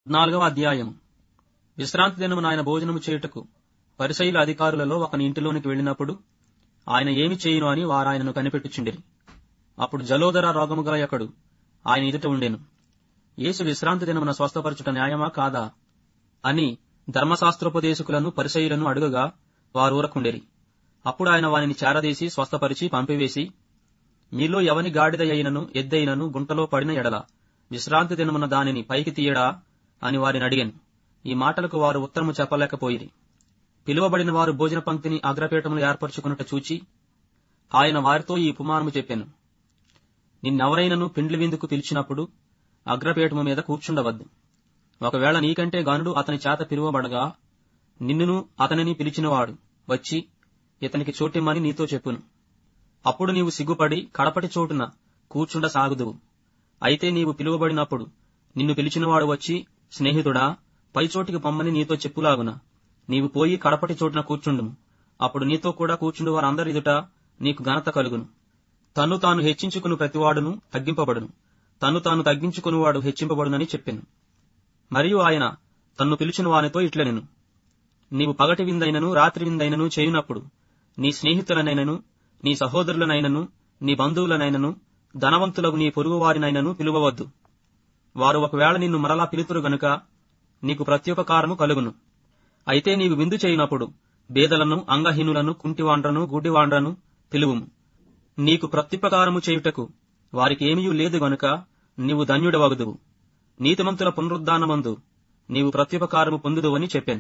నాలుగవ అధ్యాయం విశ్రాంతి దినమున ఆయన భోజనము చేయుటకు పరిసయుల అధికారులలో ఒకని ఇంటిలోనికి వెళ్ళినప్పుడు ఆయన ఏమి చేయును అని వారు ఆయనను కనిపెట్టుచుండిరి అప్పుడు జలోదర రోగము గల ఒకడు ఆయన ఎదుట ఉండెను యేసు విశ్రాంతి దినమున స్వస్థపరచుట న్యాయమా కాదా అని ధర్మశాస్త్రోపదేశకులను పరిసయులను అడుగగా వారు ఊరకుండిరి అప్పుడు ఆయన వానిని చేరదీసి స్వస్థపరిచి పంపివేసి మీలో ఎవని గాడిద అయినను ఎద్దైనను గుంటలో పడిన ఎడల విశ్రాంతి దినమున దానిని పైకి తీయడా అని వారిని అడిగాను ఈ మాటలకు వారు ఉత్తరము చెప్పలేకపోయిరి పిలువబడిన వారు భోజన పంక్తిని అగ్రపీఠములు ఏర్పరచుకున్నట్టు చూచి ఆయన వారితో ఈ ఉపమానము చెప్పాను నిన్నెవరైనను పిండ్లి విందుకు పిలిచినప్పుడు అగ్రపీఠము మీద కూర్చుండవద్దు ఒకవేళ నీకంటే గనుడు అతని చేత పిలువబడగా నిన్నును అతనిని పిలిచినవాడు వచ్చి ఇతనికి చోటిమ్మని నీతో చెప్పును అప్పుడు నీవు సిగ్గుపడి కడపటి చోటున కూర్చుండ సాగుదువు అయితే నీవు పిలువబడినప్పుడు నిన్ను పిలిచినవాడు వచ్చి స్నేహితుడా పై చోటికి పొమ్మని నీతో చెప్పులాగున నీవు పోయి కడపటి చోటున కూర్చుండుము అప్పుడు నీతో కూడా కూర్చుండు వారందరి ఎదుట నీకు ఘనత కలుగును తన్ను తాను హెచ్చించుకుని ప్రతివాడును తగ్గింపబడును తన్ను తాను తగ్గించుకునివాడు హెచ్చింపబడునని చెప్పాను మరియు ఆయన తన్ను పిలిచిన వానితో ఇట్లనెను నీవు పగటి విందైనను రాత్రి విందైనను చేయునప్పుడు నీ స్నేహితులనైనను నీ సహోదరులనైనను నీ బంధువులనైనను ధనవంతులకు నీ పొరుగువారినైనను పిలువవద్దు వారు ఒకవేళ నిన్ను మరలా పిలుతురు గనుక నీకు ప్రత్యుపకారము కలుగును అయితే నీవు విందు చేయునప్పుడు బేదలను అంగహీనులను కుంటివాండ్రను గుడ్డివాండ్రను పిలువుము నీకు ప్రత్యుపకారము చేయుటకు వారికి ఏమీ లేదు గనుక నీవు ధన్యుడవగుదువు నీతిమంతుల పునరుద్ధానమందు నీవు ప్రత్యుపకారము పొందుదువని చెప్పాను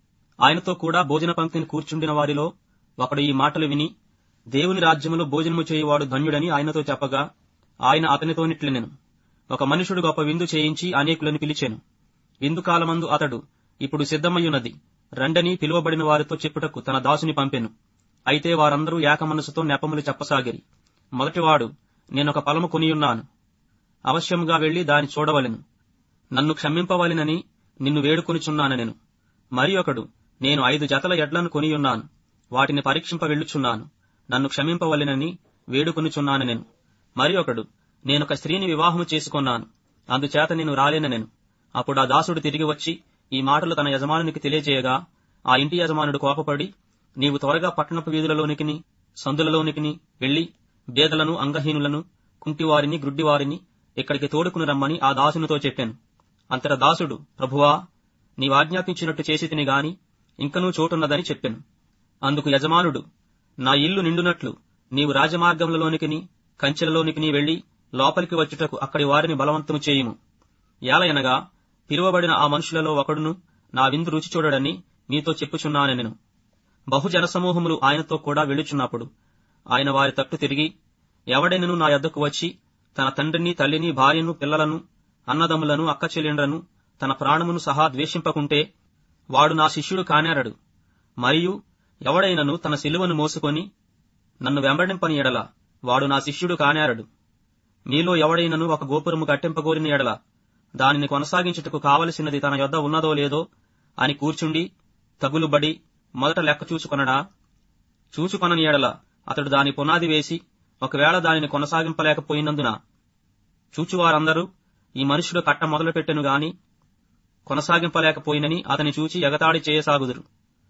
ఆయనతో కూడా భోజన పంక్తిని కూర్చుండిన వారిలో ఒకడు ఈ మాటలు విని దేవుని రాజ్యములో భోజనము చేయువాడు ధన్యుడని ఆయనతో చెప్పగా ఆయన అతనితోనిట్లనెను ఒక మనుషుడు గొప్ప విందు చేయించి అనేకులను పిలిచాను విందు కాలమందు అతడు ఇప్పుడు సిద్ధమయ్యున్నది రండని పిలువబడిన వారితో చెప్పుటకు తన దాసుని పంపెను అయితే వారందరూ ఏక మనసుతో నెపములు చెప్పసాగిరి మొదటివాడు నేనొక పొలము కొనియున్నాను అవశ్యముగా వెళ్లి దాని చూడవలెను నన్ను క్షమింపవలెనని నిన్ను వేడుకొనిచున్నాను నేను మరి ఒకడు నేను ఐదు జతల ఎడ్లను కొనియున్నాను వాటిని పరీక్షింప వెళ్ళుచున్నాను నన్ను క్షమింపవలెనని వేడుకొనిచున్నాను నేను మరి ఒకడు నేనొక స్త్రీని వివాహము చేసుకున్నాను అందుచేత నేను రాలేన నేను అప్పుడు ఆ దాసుడు తిరిగి వచ్చి ఈ మాటలు తన యజమానునికి తెలియజేయగా ఆ ఇంటి యజమానుడు కోపపడి నీవు త్వరగా పట్టణపు వీధులలోనికిని సందులలోనికిని వెళ్లి బేదలను అంగహీనులను కుంటివారిని గ్రుడ్డివారిని ఇక్కడికి తోడుకుని రమ్మని ఆ దాసునితో చెప్పాను అంతట దాసుడు ప్రభువా నీవాజ్ఞాపించినట్టు చేసి తిని గాని ఇంకనూ చోటున్నదని చెప్పాను అందుకు యజమానుడు నా ఇల్లు నిండునట్లు నీవు రాజమార్గములలోనికిని కంచెలలోనికిని వెళ్లి లోపలికి వచ్చుటకు అక్కడి వారిని బలవంతము చేయుము ఏలయనగా పిలువబడిన ఆ మనుషులలో ఒకడును నా విందు రుచి చూడడని నీతో చెప్పుచున్నానెను బహుజన సమూహములు ఆయనతో కూడా వెళ్ళుచున్నప్పుడు ఆయన వారి తట్టు తిరిగి ఎవడైనను నా యొద్దకు వచ్చి తన తండ్రిని తల్లిని భార్యను పిల్లలను అన్నదమ్ములను అక్క చెల్లెండ్రను తన ప్రాణమును సహా ద్వేషింపకుంటే వాడు నా శిష్యుడు కానేరడు మరియు ఎవడైనను తన సిలువను మోసుకొని నన్ను వెంబడింపని ఎడల వాడు నా శిష్యుడు కానేరడు మీలో ఎవడైనను ఒక గోపురము కట్టింపగోరిన ఎడల దానిని కొనసాగించుటకు కావలసినది తన యొద్ద ఉన్నదో లేదో అని కూర్చుండి తగులుబడి మొదట లెక్క చూచుకొనడా చూచుకొనని ఎడల అతడు దాని పునాది వేసి ఒకవేళ దానిని కొనసాగింపలేకపోయినందున చూచువారందరూ ఈ మనుషుడు కట్ట మొదలుపెట్టెను గాని కొనసాగింపలేకపోయినని అతని చూచి ఎగతాళి చేయసాగుదురు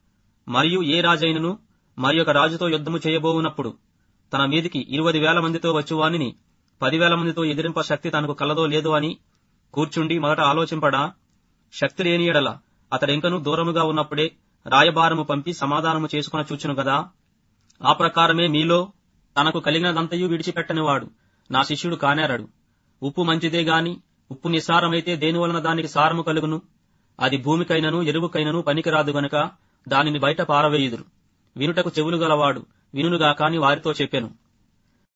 మరియు ఏ రాజైనను మరి ఒక రాజుతో యుద్ధము చేయబోవునప్పుడు తన మీదికి ఇరువది వేల మందితో వచ్చువానిని పదివేల మందితో ఎదిరింప శక్తి తనకు కలదో లేదో అని కూర్చుండి మొదట ఆలోచింపడా శక్తి లేని ఎడల అతడింకనూ దూరముగా ఉన్నప్పుడే రాయబారము పంపి సమాధానము చేసుకుని చూచును గదా ఆ ప్రకారమే మీలో తనకు కలిగినదంతయు విడిచిపెట్టనివాడు నా శిష్యుడు కానేరడు ఉప్పు మంచిదే గాని ఉప్పు నిస్సారమైతే దేనివలన దానికి సారము కలుగును అది భూమికైనను ఎరువుకైనను పనికిరాదు గనుక దానిని బయట పారవేయుదురు వినుటకు చెవులు గలవాడు వినుగా కాని వారితో చెప్పెను